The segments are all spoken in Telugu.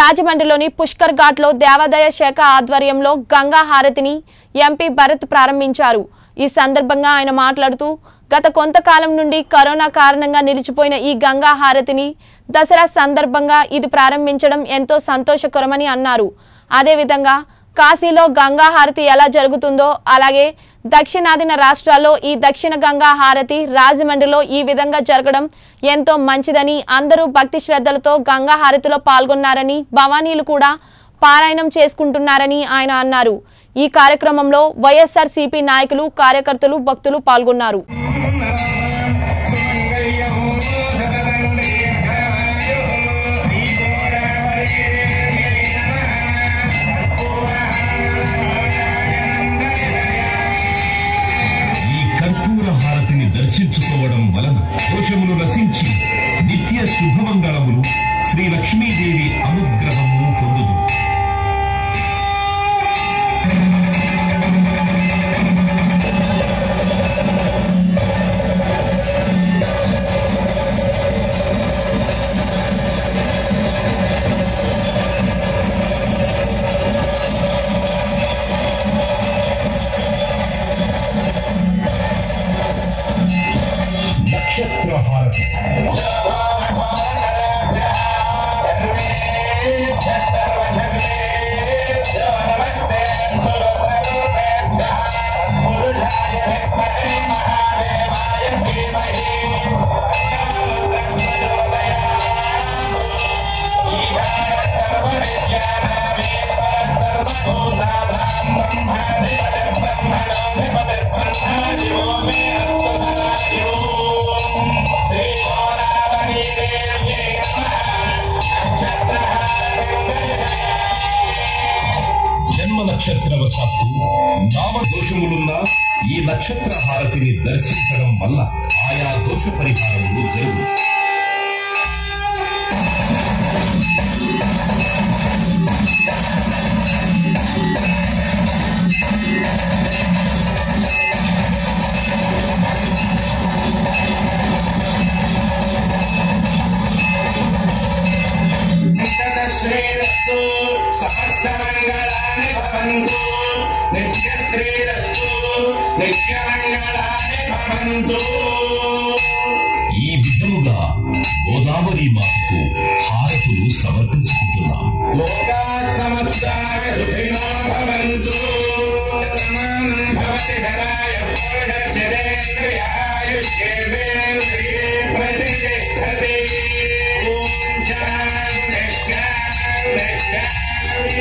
రాజమండ్రిలోని పుష్కర్ ఘాట్లో దేవాదాయ శాఖ ఆధ్వర్యంలో గంగా హారతిని ఎంపీ భరత్ ప్రారంభించారు ఈ సందర్భంగా ఆయన మాట్లాడుతూ గత కొంతకాలం నుండి కరోనా కారణంగా నిలిచిపోయిన ఈ గంగా హారతిని దసరా సందర్భంగా ఇది ప్రారంభించడం ఎంతో సంతోషకరమని అన్నారు అదేవిధంగా కాశీలో గంగా హారతి ఎలా జరుగుతుందో అలాగే దక్షిణాదిన రాష్ట్రాల్లో ఈ దక్షిణ గంగా హారతి రాజమండ్రిలో ఈ విధంగా జరగడం ఎంతో మంచిదని అందరూ భక్తి శ్రద్ధలతో గంగా హారతిలో పాల్గొన్నారని భవానీలు కూడా పారాయణం చేసుకుంటున్నారని ఆయన అన్నారు ఈ కార్యక్రమంలో వైఎస్ఆర్ సిపి నాయకులు కార్యకర్తలు భక్తులు పాల్గొన్నారు ఈ కర్పూర హారతిని దర్శించుకోవడం వలన దోషములు నశించి నిత్య శుభమంగళములు శ్రీ లక్ష్మీదేవి అనుగ్రహము పొందుదు నక్షత్ర హారతి జన్మ నక్షత్ర వశాత్తు నామ దోషములున్న ఈ నక్షత్ర హారతిని దర్శించడం వల్ల ఆయా దోష పరిహారములు జరుగు శ్రీరస్తు సహస్రమంగళాని భవంతు నిత్యశ్రీరస్తు నిత్యమంగళాని భవంతు ఈ విధముగా గోదావరి మాతకు హారతులు సమర్పించుకుంటున్నాం లోకా సమస్తాయ సుఖినో భవంతు శతమానం భవతి హరాయ పూర్ణశరేంద్రియాయుష్యేంద్రియే ప్రతిష్టతి ఓం శాంతి శాంతి శాంతి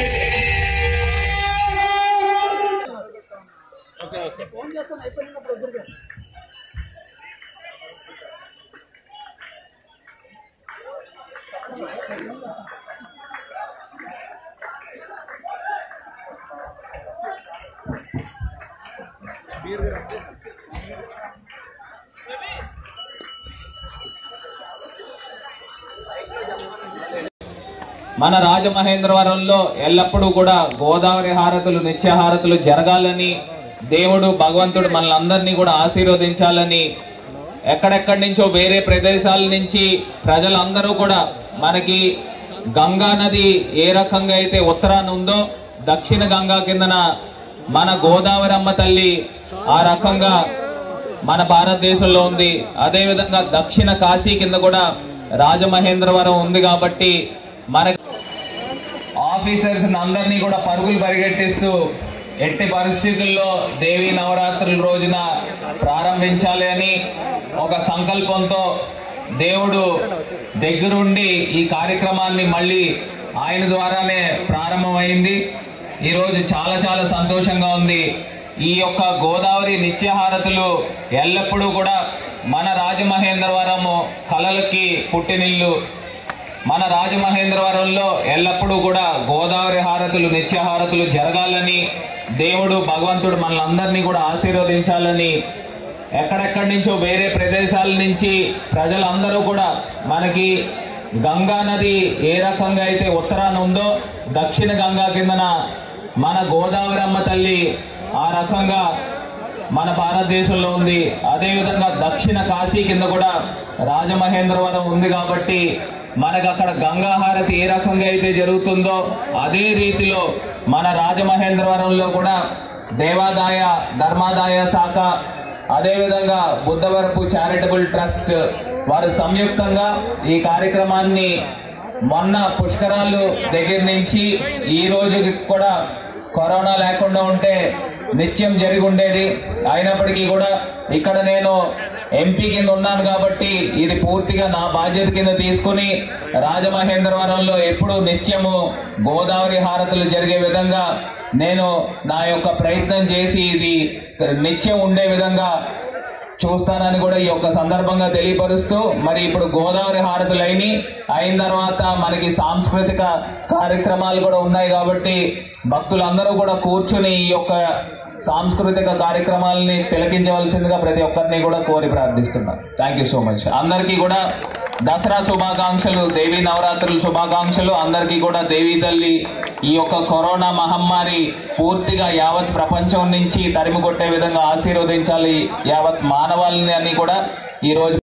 మన రాజమహేంద్రవరంలో ఎల్లప్పుడూ కూడా గోదావరి హారతులు నిత్య హారతులు జరగాలని దేవుడు భగవంతుడు మనలందరినీ కూడా ఆశీర్వదించాలని ఎక్కడెక్కడి నుంచో వేరే ప్రదేశాల నుంచి ప్రజలందరూ కూడా మనకి గంగా నది ఏ రకంగా అయితే ఉత్తరాన ఉందో దక్షిణ గంగా కిందన మన గోదావరి అమ్మ తల్లి ఆ రకంగా మన భారతదేశంలో ఉంది అదేవిధంగా దక్షిణ కాశీ కింద కూడా రాజమహేంద్రవరం ఉంది కాబట్టి మన ఆఫీసర్స్ అందరినీ కూడా పరుగులు పరిగెట్టిస్తూ ఎట్టి పరిస్థితుల్లో దేవీ నవరాత్రుల రోజున ప్రారంభించాలి అని ఒక సంకల్పంతో దేవుడు దగ్గరుండి ఈ కార్యక్రమాన్ని మళ్ళీ ఆయన ద్వారానే ప్రారంభమైంది ఈరోజు చాలా చాలా సంతోషంగా ఉంది ఈ యొక్క గోదావరి నిత్యహారతులు ఎల్లప్పుడూ కూడా మన రాజమహేంద్రవరము కళలకి పుట్టినిల్లు మన రాజమహేంద్రవరంలో ఎల్లప్పుడూ కూడా గోదావరి హారతులు నిత్య హారతులు జరగాలని దేవుడు భగవంతుడు మనలందరినీ కూడా ఆశీర్వదించాలని ఎక్కడెక్కడి నుంచో వేరే ప్రదేశాల నుంచి ప్రజలందరూ కూడా మనకి గంగా నది ఏ రకంగా అయితే ఉత్తరాన ఉందో దక్షిణ గంగా కిందన మన గోదావరి అమ్మ తల్లి ఆ రకంగా మన భారతదేశంలో ఉంది అదేవిధంగా దక్షిణ కాశీ కింద కూడా రాజమహేంద్రవరం ఉంది కాబట్టి మనకు అక్కడ గంగా హారతి ఏ రకంగా అయితే జరుగుతుందో అదే రీతిలో మన రాజమహేంద్రవరంలో కూడా దేవాదాయ ధర్మాదాయ శాఖ అదేవిధంగా బుద్ధవరపు చారిటబుల్ ట్రస్ట్ వారు సంయుక్తంగా ఈ కార్యక్రమాన్ని మొన్న పుష్కరాలు దగ్గర నుంచి ఈ రోజుకి కూడా కరోనా లేకుండా ఉంటే నిత్యం జరిగి ఉండేది అయినప్పటికీ కూడా ఇక్కడ నేను ఎంపీ కింద ఉన్నాను కాబట్టి ఇది పూర్తిగా నా బాధ్యత కింద తీసుకుని రాజమహేంద్రవరంలో ఎప్పుడు నిత్యము గోదావరి హారతులు జరిగే విధంగా నేను నా యొక్క ప్రయత్నం చేసి ఇది నిత్యం ఉండే విధంగా చూస్తానని కూడా ఈ యొక్క సందర్భంగా తెలియపరుస్తూ మరి ఇప్పుడు గోదావరి హారతులు అయినాయి అయిన తర్వాత మనకి సాంస్కృతిక కార్యక్రమాలు కూడా ఉన్నాయి కాబట్టి భక్తులందరూ కూడా కూర్చుని ఈ యొక్క సాంస్కృతిక కార్యక్రమాలని తిలకించవలసిందిగా ప్రతి ఒక్కరిని కూడా కోరి ప్రార్థిస్తున్నాను థ్యాంక్ యూ సో మచ్ అందరికీ కూడా దసరా శుభాకాంక్షలు దేవీ నవరాత్రుల శుభాకాంక్షలు అందరికీ కూడా దేవీ తల్లి ఈ యొక్క కరోనా మహమ్మారి పూర్తిగా యావత్ ప్రపంచం నుంచి తరిమి కొట్టే విధంగా ఆశీర్వదించాలి యావత్ మానవాళిని అని కూడా ఈ రోజు